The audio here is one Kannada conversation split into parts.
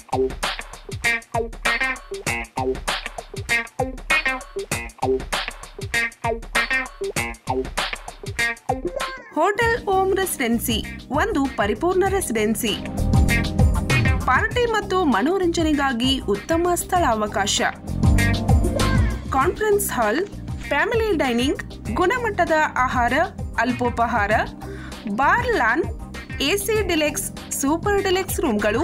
ಹೋಟೆಲ್ ಓಮ್ ರೆಸಿಡೆನ್ಸಿ ಒಂದು ಪರಿಪೂರ್ಣ ರೆಸಿಡೆನ್ಸಿ ಪಾರ್ಟಿ ಮತ್ತು ಮನೋರಂಜನೆಗಾಗಿ ಉತ್ತಮ ಸ್ಥಳಾವಕಾಶ ಕಾನ್ಫರೆನ್ಸ್ ಹಾಲ್ ಫ್ಯಾಮಿಲಿ ಡೈನಿಂಗ್ ಗುಣಮಟ್ಟದ ಆಹಾರ ಅಲ್ಪೋಪಹಾರ bar lawn AC deluxe super deluxe ರೂಮ್ಗಳು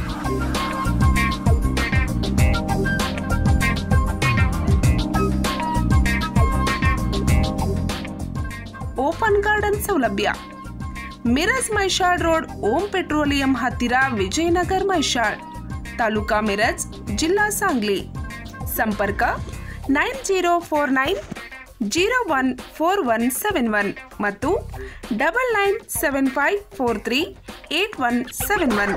ಓಪನ್ ಗಾರ್ಡನ್ ಸೌಲಭ್ಯ ಮಿರಜ್ ಮೈಷಾಳ್ ರೋಡ್ ಓಂ ಪೆಟ್ರೋಲಿಯಂ ಹತ್ತಿರ ವಿಜಯನಗರ್ ಮೈಷಾಳ್ ತಾಲೂಕಾ ಮಿರಜ್ ಜಿಲ್ಲಾ ಸಾಂಗ್ಲಿ ಸಂಪರ್ಕ nine zero four nine zero one four one seven one ಮತ್ತು double nine seven five four three eight one seven one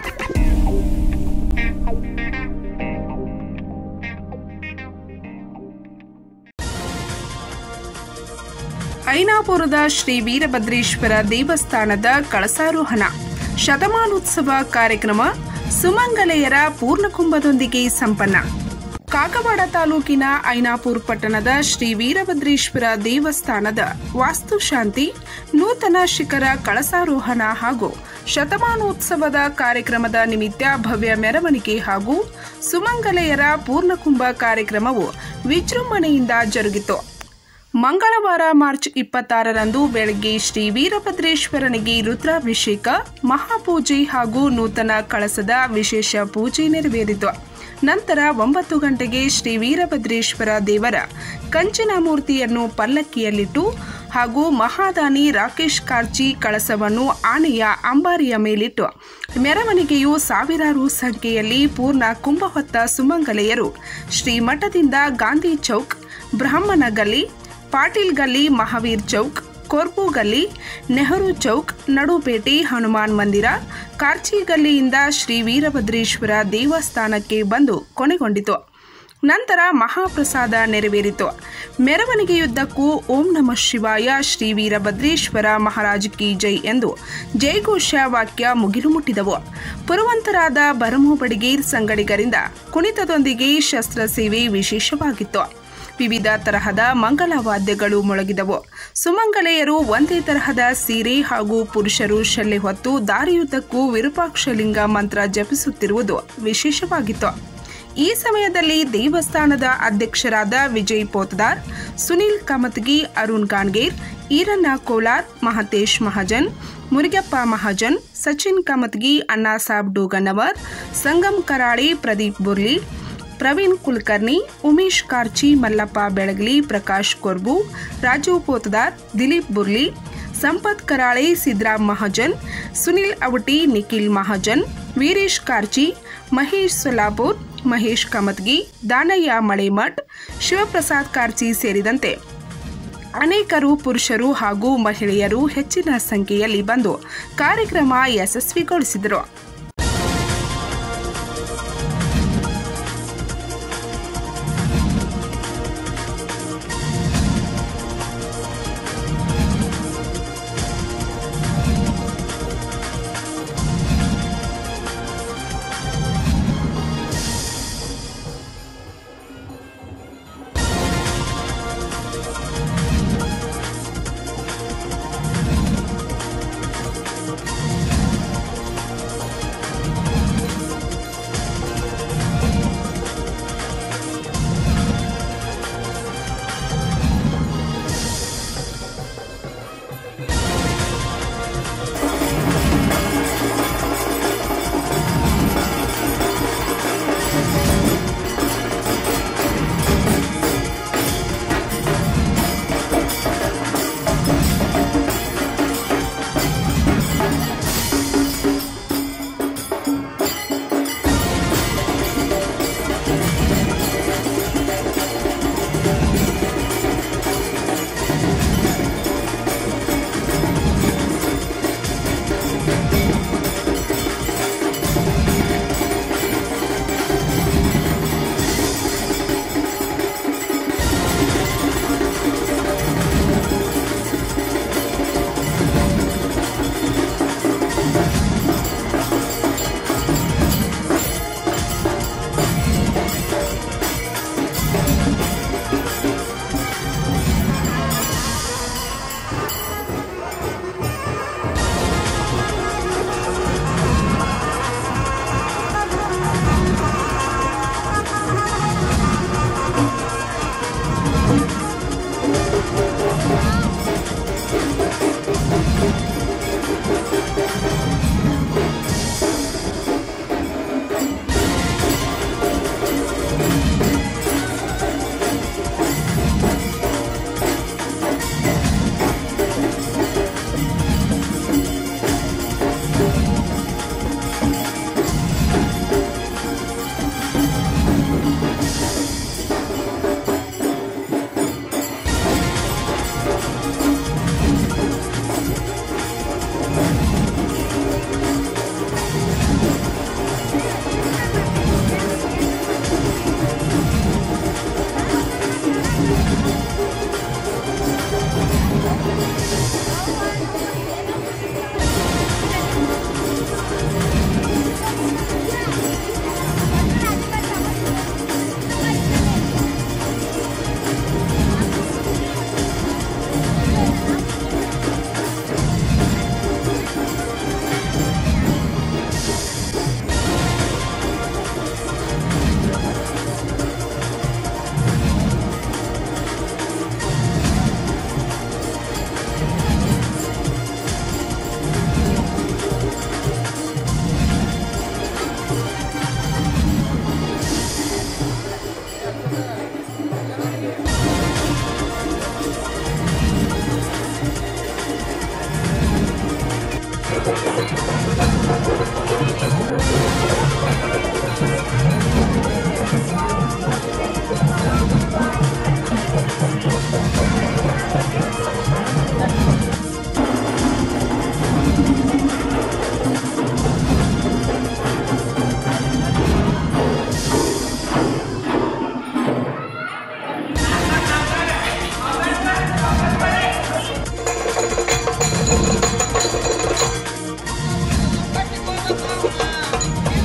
ಐನಾಪುರದ ಶ್ರೀ ವೀರಭದ್ರೇಶ್ವರ ದೇವಸ್ಥಾನದ ಕಳಸಾರೋಹಣ ಶತಮಾನೋತ್ಸವ ಕಾರ್ಯಕ್ರಮ ಸುಮಂಗಲೆಯರ ಪೂರ್ಣಕುಂಭದೊಂದಿಗೆ ಸಂಪನ್ನ ಕಾಗವಾಡ ತಾಲೂಕಿನ ಐನಾಪುರ ಪಟ್ಟಣದ ಶ್ರೀ ವೀರಭದ್ರೇಶ್ವರ ದೇವಸ್ಥಾನದ ವಾಸ್ತುಶಾಂತಿ ನೂತನ ಶಿಖರ ಕಳಸಾರೋಹಣ ಹಾಗೂ ಶತಮಾನೋತ್ಸವದ ಕಾರ್ಯಕ್ರಮದ ನಿಮಿತ್ತ ಭವ್ಯ ಮೆರವಣಿಗೆ ಹಾಗೂ ಸುಮಂಗಲೆಯರ ಪೂರ್ಣಕುಂಭ ಕಾರ್ಯಕ್ರಮವು ವಿಜೃಂಭಣೆಯಿಂದ ಜರುಗಿತು ಮಂಗಳವಾರ ಮಾರ್ಚ್ ಇಪ್ಪತ್ತಾರರಂದು ಬೆಳಗ್ಗೆ ಶ್ರೀ ವೀರಭದ್ರೇಶ್ವರನಿಗೆ ರುದ್ರಾಭಿಷೇಕ ಮಹಾಪೂಜೆ ಹಾಗೂ ನೂತನ ಕಳಸದ ವಿಶೇಷ ಪೂಜೆ ನೆರವೇರಿತು ನಂತರ ಒಂಬತ್ತು ಗಂಟೆಗೆ ಶ್ರೀ ವೀರಭದ್ರೇಶ್ವರ ದೇವರ ಕಂಚಿನ ಮೂರ್ತಿಯನ್ನು ಪಲ್ಲಕ್ಕಿಯಲ್ಲಿಟ್ಟು ಹಾಗೂ ಮಹಾದಾನಿ ರಾಕೇಶ್ ಕಾರ್ಚಿ ಕಳಸವನ್ನು ಆನೆಯ ಅಂಬಾರಿಯ ಮೇಲಿಟ್ಟು ಮೆರವಣಿಗೆಯು ಸಾವಿರಾರು ಸಂಖ್ಯೆಯಲ್ಲಿ ಪೂರ್ಣ ಕುಂಭಹೊತ್ತ ಸುಮಂಗಲೆಯರು ಶ್ರೀಮಠದಿಂದ ಗಾಂಧಿ ಚೌಕ್ ಬ್ರಾಹ್ಮಣ ಗಲ್ಲಿ ಪಾಟೀಲ್ ಗಲ್ಲಿ ಮಹಾವೀರ್ ಚೌಕ್ ಕೋರ್ಪು ಗಲ್ಲಿ ನೆಹರು ಚೌಕ್ ನಡುಪೇಟೆ ಹನುಮಾನ್ ಮಂದಿರ ಕಾರ್ಚಿ ಗಲ್ಲಿಯಿಂದ ಶ್ರೀ ವೀರಭದ್ರೇಶ್ವರ ದೇವಸ್ಥಾನಕ್ಕೆ ಬಂದು ಕೊನೆಗೊಂಡಿತು ನಂತರ ಮಹಾಪ್ರಸಾದ ನೆರವೇರಿತು ಮೆರವಣಿಗೆಯುದ್ದಕ್ಕೂ ಓಂ ನಮಃ ಶಿವಾಯ ಶ್ರೀ ವೀರಭದ್ರೇಶ್ವರ ಮಹಾರಾಜ್ ಕಿ ಜೈ ಎಂದು ಜಯಘೋಷ ವಾಕ್ಯ ಮುಗಿಲು ಮುಟ್ಟಿದವು ಪುರವಂತರಾದ ಬರಮು ಬಡಿಗೇರ್ ಸಂಗಡಿಗರಿಂದ ಕುಣಿತದೊಂದಿಗೆ ಶಸ್ತ್ರಸೇವೆ ವಿಶೇಷವಾಗಿತ್ತು ವಿವಿಧ ತರಹದ ಮಂಗಲ ವಾದ್ಯಗಳು ಮೊಳಗಿದವು ಸುಮಂಗಲೆಯರು ಒಂದೇ ತರಹದ ಸೀರೆ ಹಾಗೂ ಪುರುಷರು ಶಲ್ಲೆ ಹೊತ್ತು ದಾರಿಯುದ್ದಕ್ಕೂ ವಿರೂಪಾಕ್ಷಲಿಂಗ ಮಂತ್ರ ಜಪಿಸುತ್ತಿರುವುದು ವಿಶೇಷವಾಗಿತ್ತು ಈ ಸಮಯದಲ್ಲಿ ದೇವಸ್ಥಾನದ ಅಧ್ಯಕ್ಷರಾದ ವಿಜಯ್ ಪೋತದಾರ್ ಸುನಿಲ್ ಕಮತ್ಗಿ ಅರುಣ್ ಗಾನ್ಗೇರ್ ಈರಣ್ಣ ಕೋಲಾರ್ ಮಹತೇಶ್ ಮಹಾಜನ್ ಮುರುಗಪ್ಪ ಮಹಾಜನ್ ಸಚಿನ್ ಕಮತ್ಗಿ ಅಣ್ಣಾಸಾಬ್ ಡೋಗನ್ನವರ್ ಸಂಗಮ್ ಕರಾಳಿ ಪ್ರದೀಪ್ ಬುರ್ಲಿ ಪ್ರವೀಣ್ ಕುಲಕರ್ಣಿ ಉಮೇಶ್ ಕಾರ್ಚಿ ಮಲ್ಲಪ್ಪ ಬೆಳಗಲಿ ಪ್ರಕಾಶ್ ಕೊರ್ಬು ರಾಜು ಪೋತದಾರ್ ದಿಲೀಪ್ ಬುರ್ಲಿ ಸಂಪತ್ ಕರಾಳೆ ಸಿದ್ರಾಮ್ ಮಹಾಜನ್ ಸುನಿಲ್ ಅವಟಿ ನಿಖಿಲ್ ಮಹಾಜನ್ ವೀರೇಶ್ ಕಾರ್ಚಿ ಮಹೇಶ್ ಸೊಲಾಪುರ್ ಮಹೇಶ್ ಕಮತ್ಗಿ ದಾನಯ್ಯ ಮಳೆಮಠ್ ಶಿವಪ್ರಸಾದ್ ಕಾರ್ಚಿ ಸೇರಿದಂತೆ ಅನೇಕರು ಪುರುಷರು ಹಾಗೂ ಮಹಿಳೆಯರು ಹೆಚ್ಚಿನ ಸಂಖ್ಯೆಯಲ್ಲಿ ಬಂದು ಕಾರ್ಯಕ್ರಮ ಯಶಸ್ವಿಗೊಳಿಸಿದರು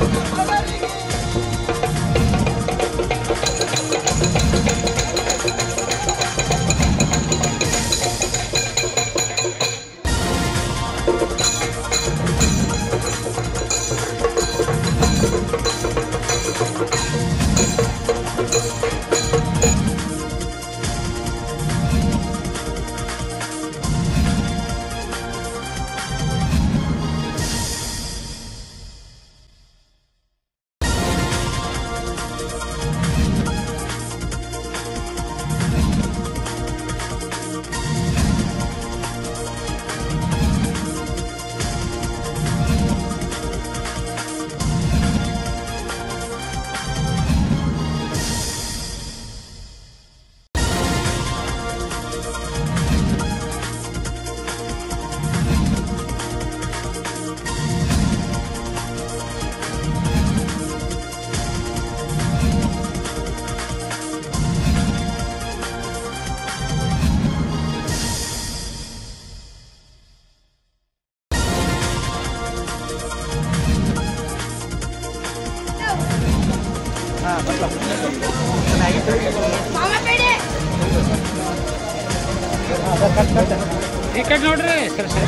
ಈ ಕಡೆ ನೋಡ್ರಿ ಸರ್ ಸರ್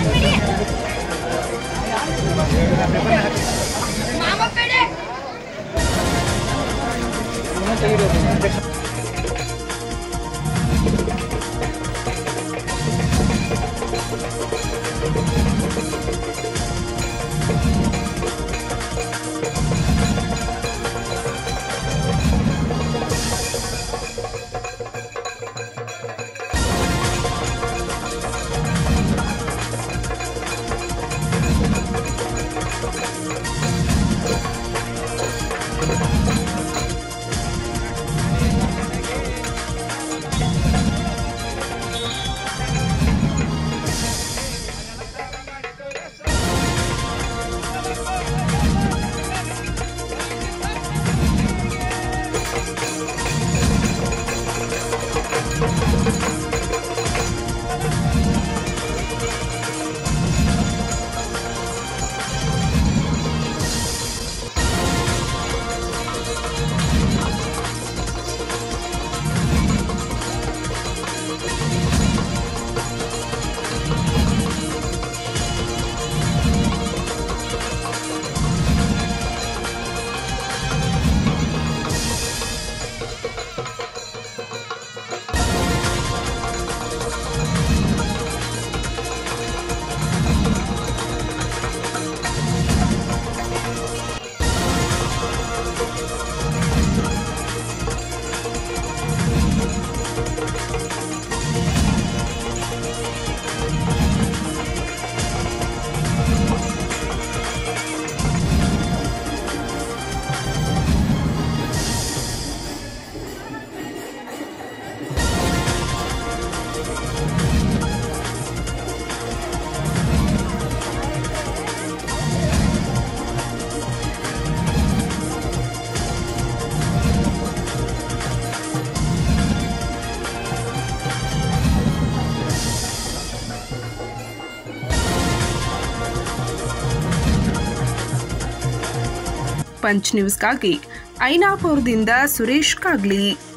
ಪಂಚ್ ನ್ಯೂಸ್ಗಾಗಿ ಐನಾಪುರದಿಂದ ಸುರೇಶ್ ಕಾಗ್ಲಿ